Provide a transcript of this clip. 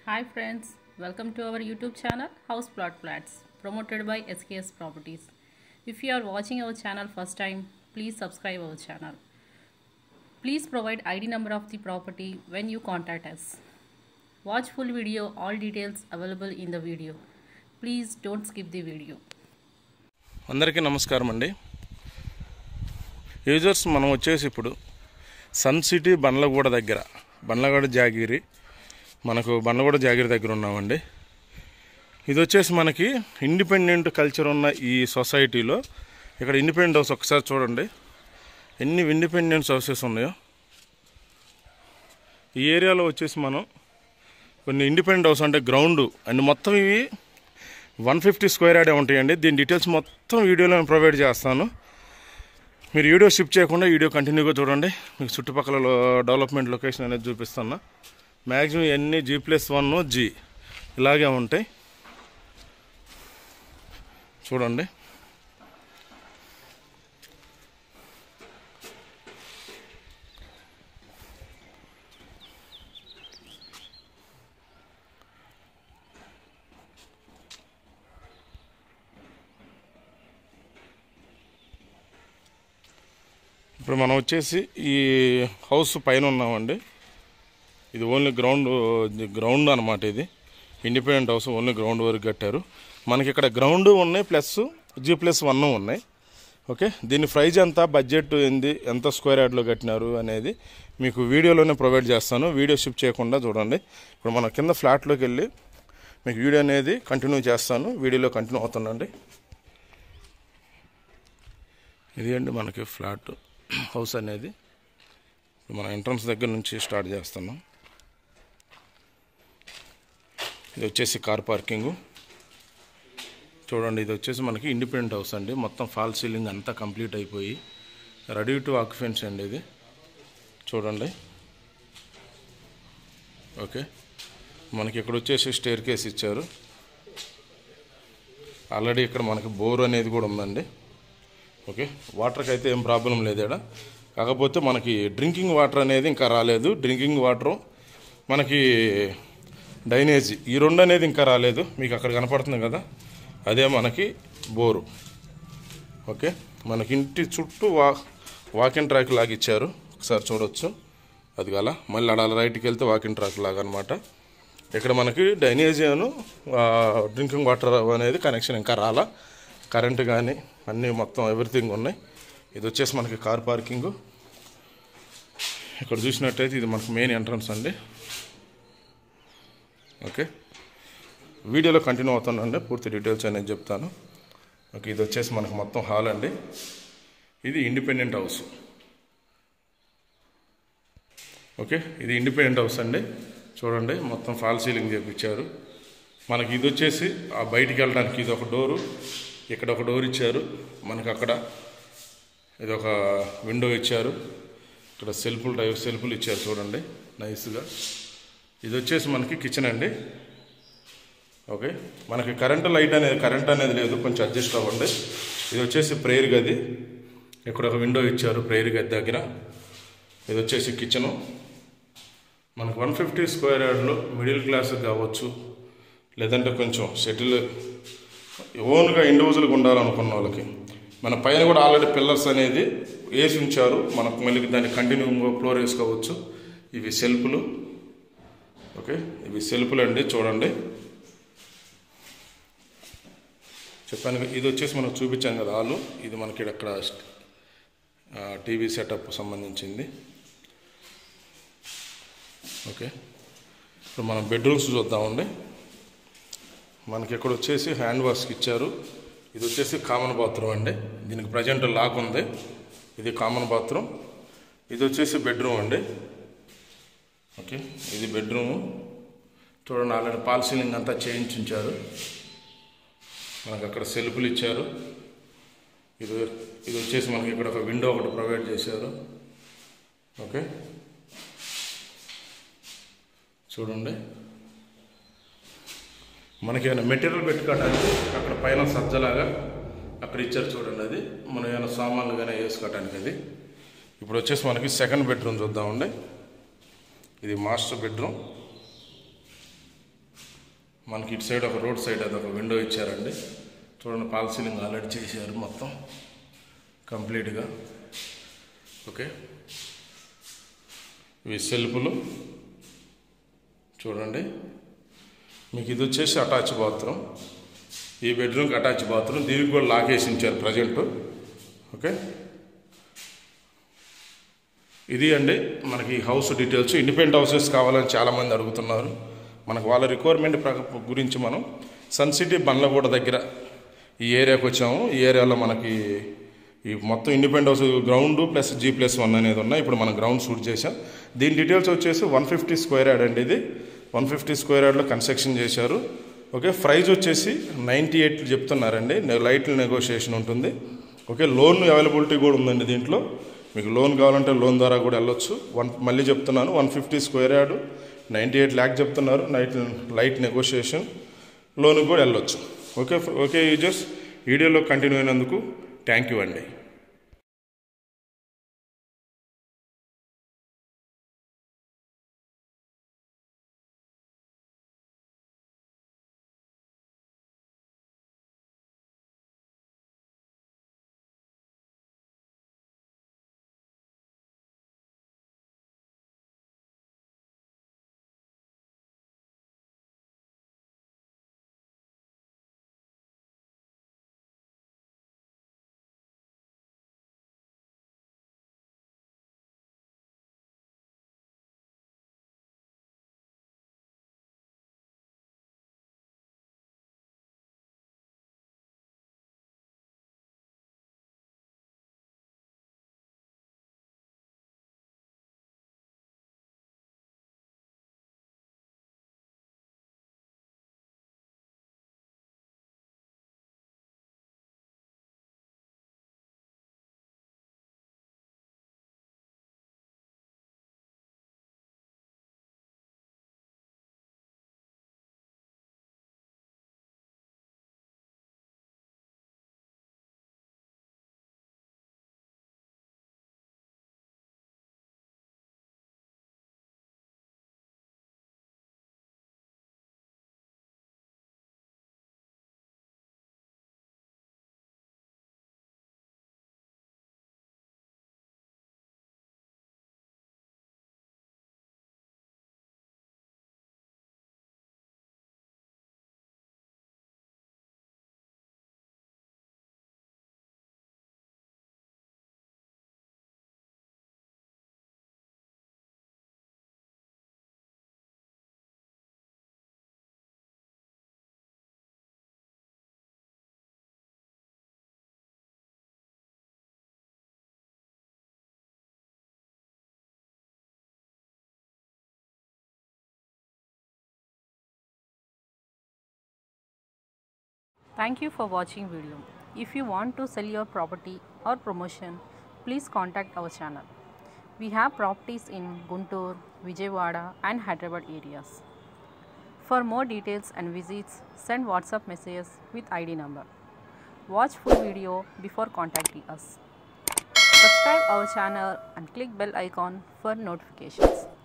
Hi friends, welcome to our YouTube channel House Plot Flats promoted by SKS Properties. If you are watching our channel first time, please subscribe our channel. Please provide ID number of the property when you contact us. Watch full video, all details available in the video. Please don't skip the video. అందరికీ నమస్కారం అండి users మనం వచ్చేసి ఇప్పుడు sun city Bandlaguda దగ్గర బండ్లగూడ జాగిరి మనకు బండ్లగూడ జాగిరి దగ్గర ఉన్నామండి ఇది వచ్చేసి మనకి ఇండిపెండెంట్ కల్చర్ ఉన్న ఈ సొసైటీలో ఇక్కడ ఇండిపెండెంట్ హౌస్ ఒకసారి చూడండి ఎన్ని ఇండిపెండెంట్ హౌసెస్ ఉన్నాయో ఈ ఏరియాలో వచ్చేసి మనం కొన్ని ఇండిపెండెంట్ హౌస్ అంటే గ్రౌండ్ అండ్ మొత్తం ఇవి వన్ ఫిఫ్టీ స్క్వేర్ యార్డే ఉంటాయండి దీని డీటెయిల్స్ మొత్తం వీడియోలో నేను ప్రొవైడ్ చేస్తాను మీరు వీడియో షిఫ్ట్ చేయకుండా వీడియో కంటిన్యూగా చూడండి మీకు చుట్టుపక్కల లో- డెవలప్మెంట్ లొకేషన్ అనేది చూపిస్తున్నా మ్యాక్సిమం ఎన్ని జీ ప్లస్ వన్ జీ ఇలాగే ఉంటాయి చూడండి ఇప్పుడు మనం వచ్చేసి ఈ హౌస్ పైన ఉన్నామండి ఇది ఓన్లీ గ్రౌండ్ గ్రౌండ్ అనమాట ఇది ఇండిపెండెంట్ హౌస్ ఓన్లీ గ్రౌండ్ వరకు కట్టారు మనకి ఇక్కడ గ్రౌండ్ ఉన్నాయి ప్లస్ జీ ప్లస్ వన్ ఉన్నాయి ఓకే దీని ప్రైజ్ ఎంత బడ్జెట్ ఏంది ఎంత స్క్వేర్ యార్డ్లో కట్టినారు అనేది మీకు వీడియోలోనే ప్రొవైడ్ చేస్తాను వీడియో షిఫ్ట్ చేయకుండా చూడండి ఇప్పుడు మన కింద ఫ్లాట్లోకి వెళ్ళి మీకు వీడియో అనేది కంటిన్యూ చేస్తాను వీడియోలో కంటిన్యూ అవుతుందండి ఇది అండి మనకి ఫ్లాట్ హౌస్ అనేది ఇప్పుడు మన ఎంట్రన్స్ దగ్గర నుంచి స్టార్ట్ చేస్తున్నాం ఇది వచ్చేసి కార్ పార్కింగు చూడండి ఇది వచ్చేసి మనకి ఇండిపెండెంట్ హౌస్ అండి మొత్తం ఫాల్ సీలింగ్ అంతా కంప్లీట్ అయిపోయి రెడీ టు ఆక్యుపెన్సీ అండి ఇది చూడండి ఓకే మనకి ఇక్కడ వచ్చేసి స్టేర్ కేస్ ఇచ్చారు ఆల్రెడీ ఇక్కడ మనకి బోర్ అనేది కూడా ఉందండి ఓకే వాటర్కి అయితే ఏం ప్రాబ్లం లేదు ఇక్కడ కాకపోతే మనకి డ్రింకింగ్ వాటర్ అనేది ఇంకా రాలేదు డ్రింకింగ్ వాటరు మనకి డ్రైనేజ్ ఈ రెండు అనేది ఇంకా రాలేదు మీకు అక్కడ కనపడుతుంది కదా అదే మనకి బోరు ఓకే మనకి ఇంటి చుట్టూ వా వాకింగ్ ట్రాక్ లాగా ఇచ్చారు ఒకసారి చూడొచ్చు అది గల మళ్ళీ అలా రైట్కి వెళ్తే వాకింగ్ ట్రాక్ లాగా అనమాట ఇక్కడ మనకి డ్రైనేజ్ అను డ్రింకింగ్ వాటర్ అనేది కనెక్షన్ ఇంకా రాలా కరెంట్ కానీ అన్నీ మొత్తం ఎవ్రీథింగ్ ఉన్నాయి ఇది వచ్చేసి మనకి కార్ పార్కింగ్ ఇక్కడ చూసినట్టయితే ఇది మనకి మెయిన్ ఎంట్రన్స్ అండి ఓకే వీడియోలో కంటిన్యూ అవుతానండి పూర్తి డీటెయిల్స్ అనేది చెప్తాను ఓకే ఇది వచ్చేసి మనకు మొత్తం హాల్ అండి ఇది ఇండిపెండెంట్ హౌస్ ఓకే ఇది ఇండిపెండెంట్ హౌస్ అండి చూడండి మొత్తం ఫాల్ సీలింగ్ చేపించారు మనకి ఇది వచ్చేసి ఆ బయటికి వెళ్ళడానికి ఇది ఒక డోరు ఇక్కడ ఒక డోర్ ఇచ్చారు మనకి అక్కడ ఇది ఒక విండో ఇచ్చారు ఇక్కడ సెల్ఫులు టైప్ సెల్ఫులు ఇచ్చారు చూడండి నైస్గా ఇది వచ్చేసి మనకి కిచెన్ అండి ఓకే మనకి కరెంటు లైట్ అనేది కరెంట్ అనేది లేదు కొంచెం అడ్జస్ట్ అవ్వండి ఇది వచ్చేసి ప్రేయర్ గది ఇక్కడ ఒక విండో ఇచ్చారు ప్రేయర్ గది దగ్గర ఇది వచ్చేసి కిచెను మనకు వన్ ఫిఫ్టీ స్క్వేర్ యార్డ్లో మిడిల్ క్లాస్ కావచ్చు లేదంటే కొంచెం సెటిల్ ఓన్గా ఇండివిజువల్గా ఉండాలనుకున్న వాళ్ళకి మన పైన కూడా ఆల్రెడీ పిల్లర్స్ అనేది వేసి ఉంచారు మనకు మళ్ళీ దాన్ని కంటిన్యూ ఫ్లోర్ వేసుకోవచ్చు ఇవి సెల్ఫ్లు ఓకే ఇవి సెల్ఫ్లు అండి చూడండి చెప్పాను కదా, ఇది వచ్చేసి మనకు చూపించాను కదా హాలు ఇది మనకి అక్కడ టీవీ సెటప్ సంబంధించింది ఓకే ఇప్పుడు మనం బెడ్రూమ్స్ చూద్దామండి మనకి ఇక్కడ వచ్చేసి హ్యాండ్ వాష్కి ఇచ్చారు ఇది వచ్చేసి కామన్ బాత్రూమ్ అండి దీనికి ప్రజెంట్ లాక్ ఉంది ఇది కామన్ బాత్రూమ్ ఇది వచ్చేసి బెడ్రూమ్ అండి ఓకే ఇది బెడ్రూము చూడండి ఆల్రెడీ పాల్ సీలింగ్ అంతా చేయించుంచారు మనకు అక్కడ సెల్ఫ్లు ఇచ్చారు ఇది ఇది వచ్చేసి మనకి ఇక్కడ ఒక విండో ఒకటి ప్రొవైడ్ చేశారు ఓకే చూడండి మనకి ఏమైనా మెటీరియల్ పెట్టుకోవడానికి అక్కడ పైన సజ్జలాగా అక్కడ ఇచ్చారు చూడండి అది మనం ఏమైనా సామాన్లు కానీ వేసుకోవడానికి అది ఇప్పుడు వచ్చేసి మనకి సెకండ్ బెడ్రూమ్ చూద్దామండి ఇది మాస్టర్ బెడ్రూమ్ మనకి ఇటు సైడ్ ఒక రోడ్ సైడ్ అది ఒక విండో ఇచ్చారండి చూడండి పాల్ సీలింగ్ ఆల్రెడీ చేశారు మొత్తం కంప్లీట్గా ఓకే ఇవి సెల్ఫులు చూడండి మీకు ఇది వచ్చేసి అటాచ్ బాత్రూమ్ ఈ బెడ్రూమ్కి అటాచ్ బాత్రూమ్ దీనికి కూడా లాక్ వేసి ఉంచారు ప్రజెంట్ ఓకే ఇది అండి మనకి హౌస్ డీటెయిల్స్ ఇండిపెండెంట్ హౌసెస్ కావాలని చాలామంది అడుగుతున్నారు మనకు వాళ్ళ రిక్వైర్మెంట్ ప్ర- గురించి మనం సన్ సిటీ బండ్లగూడ దగ్గర ఈ ఏరియాకి వచ్చాము ఈ ఏరియాలో మనకి ఈ మొత్తం independent house ground plus G plus one అనేది ఉన్నాయి ఇప్పుడు మనం గ్రౌండ్ షూట్ చేసాం దీని డీటెయిల్స్ వచ్చేసి వన్ ఫిఫ్టీ స్క్వేర్ యార్డ్ అండి ఇది వన్ ఫిఫ్టీ స్క్వేర్ యార్డ్లో కన్స్ట్రక్షన్ చేశారు ఓకే ప్రైజ్ వచ్చేసి నైంటీ ఎయిట్ చెప్తున్నారండి నె- లైట్ల నెగోషియేషన్ ఉంటుంది ఓకే లోన్ అవైలబిలిటీ కూడా ఉందండి దీంట్లో మీకు లోన్ కావాలంటే లోన్ ద్వారా కూడా వెళ్ళొచ్చు వన్ మళ్ళీ చెప్తున్నాను one fifty square yard ninety eight lakh చెప్తున్నారు నైట్ లైట్ నెగోషియేషన్ లోన్కి కూడా వెళ్ళొచ్చు ఓకే ఓకే యూజర్స్ వీడియోలో కంటిన్యూ అయినందుకు థ్యాంక్ యూ అండి Thank you for watching video. If you want to sell your property or promotion, please contact our channel. We have properties in Guntur, Vijayawada and Hyderabad areas. For more details and visits, send WhatsApp messages with ID number. Watch full video before contacting us. Subscribe our channel and click bell icon for notifications.